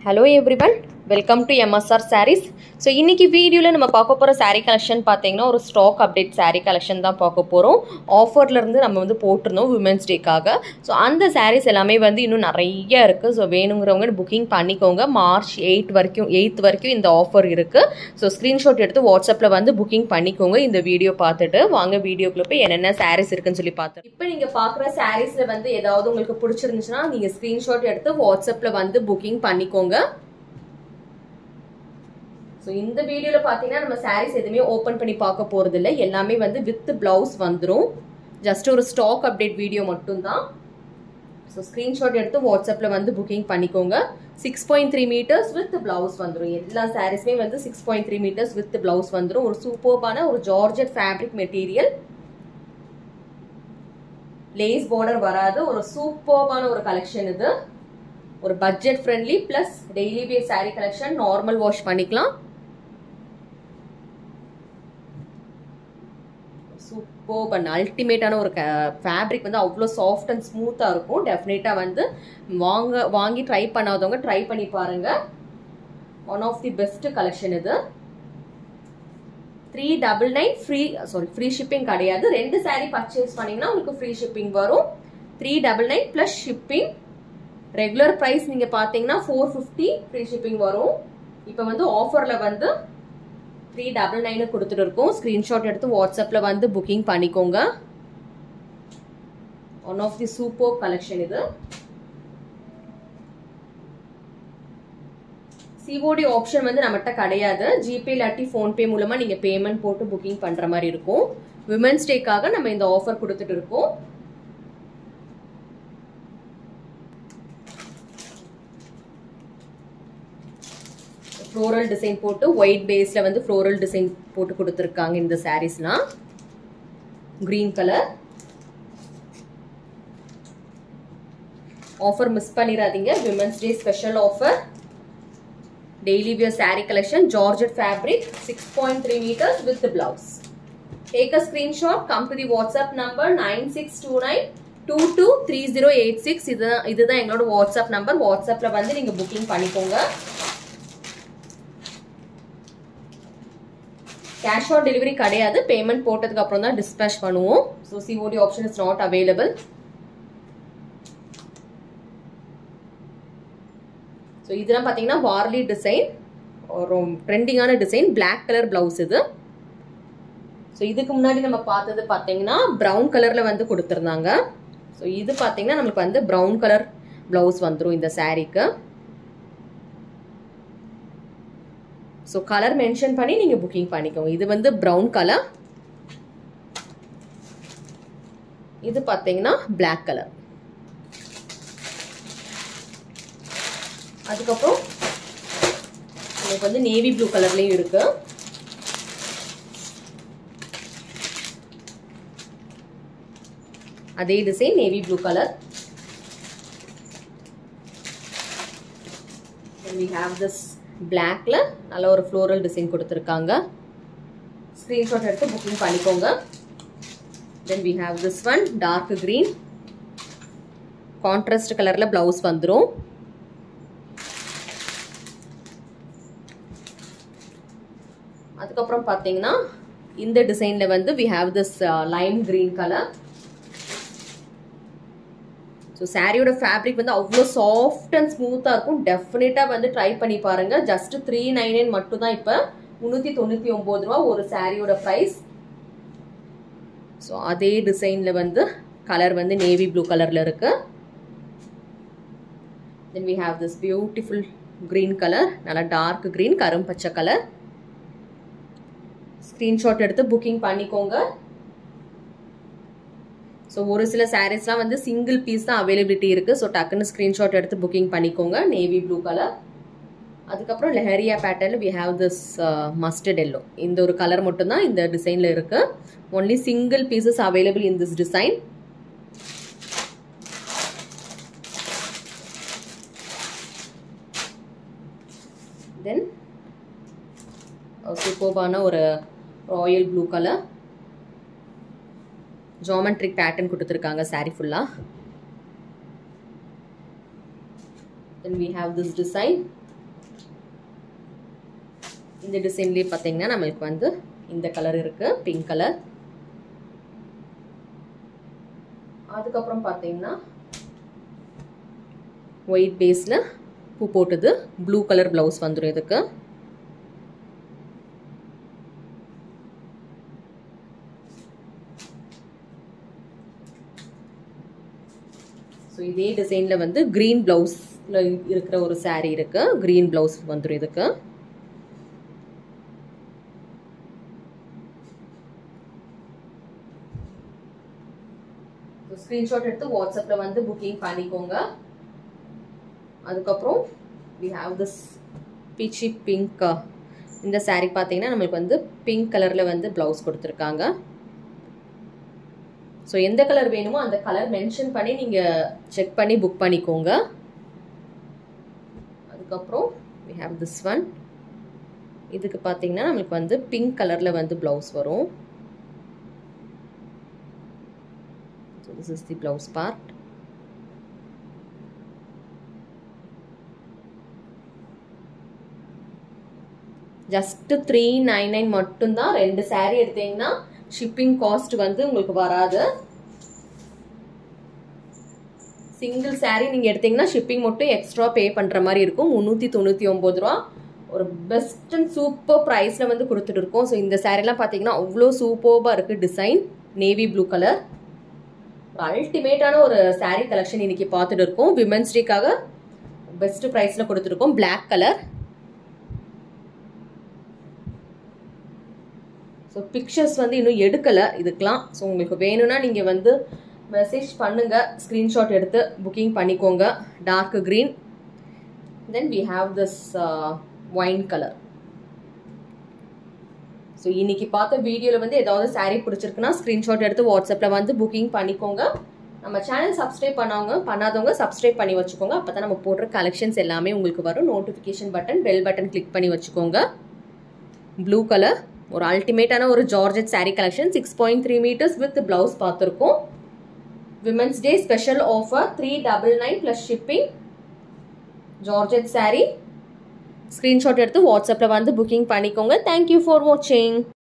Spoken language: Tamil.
hello everyone welcome to MSR sarees so இன்றைக்கி வீடியோவில் நம்ம பார்க்க போகிற saree கலெக்ஷன் பார்த்தீங்கன்னா ஒரு ஸ்டாக் அப்டேட் saree கலெக்ஷன் தான் பார்க்க போகிறோம் ஆஃபர்லேருந்து நம்ம வந்து போட்டிருந்தோம் விமென்ஸ் டேக்காக ஸோ அந்த sarees எல்லாமே வந்து இன்னும் நிறைய இருக்குது ஸோ வேணுங்கிறவங்க புக்கிங் பண்ணிக்கோங்க மார்ச் எயிட் வரைக்கும் எயித் வரைக்கும் இந்த ஆஃபர் இருக்குது ஸோ ஸ்க்ரீன்ஷாட் எடுத்து வாட்ஸ்அப்பில் வந்து புக்கிங் பண்ணிக்கோங்க இந்த வீடியோ பார்த்துட்டு வாங்க வீடியோக்குள்ள போய் என்னென்ன sarees இருக்குன்னு சொல்லி பார்த்து இப்போ நீங்கள் பார்க்குற சாரீஸில் வந்து ஏதாவது உங்களுக்கு பிடிச்சிருந்துச்சுன்னா நீங்கள் ஸ்க்ரீன்ஷாட் எடுத்து வாட்ஸ்அப்பில் வந்து புக்கிங் பண்ணிக்கோங்க ஸோ இந்த வீடியோவில் பார்த்தீங்கன்னா நம்ம சாரீஸ் எதுவுமே ஓப்பன் பண்ணி பார்க்க போகிறது இல்லை எல்லாமே வந்து வித் பிளவுஸ் வந்துடும் ஜஸ்ட் ஒரு ஸ்டாக் அப்டேட் வீடியோ மட்டும்தான் ஸோ ஸ்க்ரீன்ஷாட் எடுத்து வாட்ஸ்அப்பில் வந்து புக்கிங் பண்ணிக்கோங்க six point three metres with blouse வந்துடும் எல்லா சாரீஸுமே வந்து six point three metres with blouse வந்துடும் ஒரு சூப்பர்பான ஒரு georgette fabric material lace border வராது ஒரு சூப்பர்பான ஒரு கலெக்ஷன் இது ஒரு budget friendly plus daily wear saree collection normal wash பண்ணிக்கலாம் சூப்பர் அண்ட் அல்டிமேட்டான ஒரு ஃபேப்ரிக் வந்து அவ்வளோ சாஃப்ட் அண்ட் ஸ்மூத்தாக இருக்கும் டெஃபினட்டாக வந்து வாங்க வாங்கி ட்ரை பண்ணாதவங்க ட்ரை பண்ணி பாருங்க one of the best collection இது three double nine free sorry free shipping கிடையாது ரெண்டு சாரீ பர்ச்சேஸ் பண்ணீங்கன்னா உங்களுக்கு ஃப்ரீ ஷிப்பிங் வரும் three double nine plus shipping regular price நீங்கள் பார்த்தீங்கன்னா ஃபோர் ஃபிஃப்டி ஃப்ரீ ஷிப்பிங் வரும் இப்போ வந்து ஆஃபரில் வந்து த்ரீ டபுள் நைனு கொடுத்துட்டு இருக்கோம் ஸ்க்ரீன்ஷாட் எடுத்து வாட்ஸ்அப்பில் வந்து புக்கிங் பண்ணிக்கோங்க one of the super collection இது சிஓடி ஆப்ஷன் வந்து நம்மகிட்ட கிடையாது ஜிபே இல்லாட்டி ஃபோன்பே மூலமாக நீங்கள் பேமெண்ட் போட்டு புக்கிங் பண்ணுற மாதிரி இருக்கும் விமென்ஸ் டேக்காக நம்ம இந்த ஆஃபர் கொடுத்துட்டு இருக்கோம் ஃப்ளோரல் டிசைன் போட்டு ஒயிட் பேஸில் வந்து ஃப்ளோரல் டிசைன் போட்டு கொடுத்துருக்காங்க இந்த சாரீஸ்லாம் க்ரீன் கலர் ஆஃபர் மிஸ் பண்ணிடாதீங்க women's day special offer daily wear saree collection georgette fabric six point three metres with blouse take a screenshot come to the WhatsApp number nine six two nine two two three zero eight six இதுதான் இதுதான் எங்களோட வாட்ஸ்அப் நம்பர் வாட்ஸ்அப்பில் வந்து நீங்கள் புக்கிங் பண்ணிக்கோங்க கேஷ் ஆன் டெலிவரி கிடையாது பேமெண்ட் போட்டதுக்கு அப்புறம் தான் டிஸ்பேச் பண்ணுவோம் so COD option is not available so இதெல்லாம் பார்த்தீங்கன்னா வார்லி டிசைன் ஒரு ட்ரெண்டிங்கான டிசைன் பிளாக் கலர் பிளவுஸ் இது ஸோ இதுக்கு முன்னாடி நம்ம பார்த்தது பார்த்தீங்கன்னா ப்ரௌன் கலரில் வந்து கொடுத்துருந்தாங்க ஸோ இது பார்த்தீங்கன்னா நம்மளுக்கு வந்து ப்ரௌன் கலர் பிளவுஸ் வந்துடும் இந்த சாரீக்கு ஸோ கலர் மென்ஷன் பண்ணி நீங்கள் புக்கிங் பண்ணிக்கோங்க இது வந்து ப்ரௌன் கலர் இது பார்த்தீங்கன்னா பிளாக் கலர் அதுக்கப்புறம் உங்களுக்கு வந்து நேவி ப்ளூ கலர்லேயும் இருக்கு அதே design navy blue colour we have this பிளாக்ல நல்ல ஒரு ஃப்ளோரல் டிசைன் கொடுத்துருக்காங்க ஸ்க்ரீன்ஷாட் எடுத்து புக்கிங் பண்ணிக்கோங்க then we have this one dark green contrast கலரில் ப்ளவுஸ் வந்துடும் அதுக்கப்புறம் பார்த்தீங்கன்னா இந்த டிசைனில் வந்து we have this lime green colour so சாரியோட ஃபேப்ரிக் வந்து அவ்வளோ சாஃப்ட் அண்ட் ஸ்மூத்தாக இருக்கும் டெஃபினட்டாக வந்து ட்ரை பண்ணி பாருங்கள் ஜஸ்ட் த்ரீ நைன் நைன் மட்டும் தான் இப்போ முந்நூற்றி தொண்ணூற்றி ஒம்பது ரூபா ஒரு சாரியோட ப்ரைஸ் ஸோ அதே டிசைனில் வந்து கலர் வந்து நேவி ப்ளூ கலரில் இருக்கு then we have this beautiful green colour நல்லா டார்க் க்ரீன் கரும் பச்சை கலர் ஸ்க்ரீன்ஷாட் எடுத்து புக்கிங் பண்ணிக்கோங்க ஸோ ஒரு சில சாரீஸ்லாம் வந்து சிங்கிள் பீஸ் தான் அவைலபிலிட்டி இருக்குது ஸோ டக்குன்னு ஸ்க்ரீன்ஷாட் எடுத்து புக்கிங் பண்ணிக்கோங்க நேவி ப்ளூ கலர் அதுக்கப்புறம் லெஹரியா பேட்டர்னில் we have this mustard yellow இந்த ஒரு கலர் மட்டும்தான் இந்த டிசைனில் இருக்குது only single pieces available in this design then சூப்பர்பான ஒரு royal blue colour geometric pattern கொடுத்துருக்காங்க சாரீ ஃபுல்லாக then we have this design இந்த டிசைன்லேயே பார்த்தீங்கன்னா நம்மளுக்கு வந்து இந்த கலர் இருக்குது பிங்க் கலர் அதுக்கப்புறம் பார்த்தீங்கன்னா ஒயிட் பேஸில் பூ போட்டது ப்ளூ கலர் ப்ளவுஸ் வந்துடும் இதுக்கு ஸோ இதே டிசைனில் வந்து க்ரீன் ப்ளவுஸில் இருக்கிற ஒரு சாரீ இருக்கு க்ரீன் ப்ளவுஸ் வந்துடும் இதுக்கு ஸ்க்ரீன்ஷாட் எடுத்து வாட்ஸ்அப்பில் வந்து புக்கிங் பண்ணிக்கோங்க அதுக்கப்புறம் we have this peachy pink இந்த சாரீ பார்த்தீங்கன்னா நம்மளுக்கு வந்து பிங்க் கலரில் வந்து ப்ளவுஸ் கொடுத்துருக்காங்க ஸோ எந்த கலர் வேணுமோ அந்த கலர் மென்ஷன் பண்ணி நீங்கள் செக் பண்ணி புக் பண்ணிக்கோங்க அதுக்கப்புறம் வி ஹாவ் திஸ் ஒன் இதுக்கு பார்த்தீங்கன்னா நம்மளுக்கு வந்து பிங்க் கலரில் வந்து ப்ளவுஸ் வரும் so this is the blouse part just three nine nine மட்டும்தான் ரெண்டு சாரீ எடுத்தீங்கன்னா ஷிப்பிங் காஸ்ட் வந்து உங்களுக்கு வராது சிங்கிள் சாரீ நீங்கள் எடுத்தீங்கன்னா ஷிப்பிங் மட்டும் எக்ஸ்ட்ரா பே பண்ணுற மாதிரி இருக்கும் முந்நூற்றி தொண்ணூற்றி ஒம்பது ரூபா ஒரு பெஸ்ட் அண்ட் சூப்பர் ப்ரைஸில் வந்து கொடுத்துட்டு இருக்கோம் ஸோ இந்த சாரீலாம் பார்த்தீங்கன்னா அவ்வளோ சூப்பர்பாக இருக்குது டிசைன் நேவி ப்ளூ கலர் அல்டிமேட்டான ஒரு சாரீ கலெக்ஷன் இன்னைக்கு பார்த்துட்டு இருக்கோம் விமென்ஸ் டேக்காக பெஸ்ட் ப்ரைஸில் கொடுத்துருக்கோம் பிளாக் கலர் ஸோ பிக்சர்ஸ் வந்து இன்னும் எடுக்கலை இதுக்கெலாம் ஸோ உங்களுக்கு வேணும்னா நீங்கள் வந்து மெசேஜ் பண்ணுங்கள் ஸ்க்ரீன்ஷாட் எடுத்து புக்கிங் பண்ணிக்கோங்க dark green then we have this wine colour so இன்னைக்கு பார்த்த வீடியோவில் வந்து ஏதாவது சாரீ பிடிச்சிருக்குன்னா ஸ்க்ரீன்ஷாட் எடுத்து வாட்ஸ்அப்பில் வந்து புக்கிங் பண்ணிக்கோங்க நம்ம சேனல் சப்ஸ்கிரைப் பண்ணவங்க பண்ணாதவங்க சப்ஸ்கிரைப் பண்ணி வச்சுக்கோங்க அப்போ தான் நம்ம போடுற கலெக்ஷன்ஸ் எல்லாமே உங்களுக்கு வரும் notification button bell button click பண்ணி வச்சுக்கோங்க ப்ளூ கலர் ஒரு அல்டிமேட்டான ஒரு georgette saree collection six point three metres with blouse பார்த்துருக்கோம் women's day special offer three double nine plus shipping georgette saree screenshot எடுத்து வாட்ஸ்அப்பில் வந்து புக்கிங் பண்ணிக்கோங்க தேங்க்யூ ஃபார் வாட்சிங்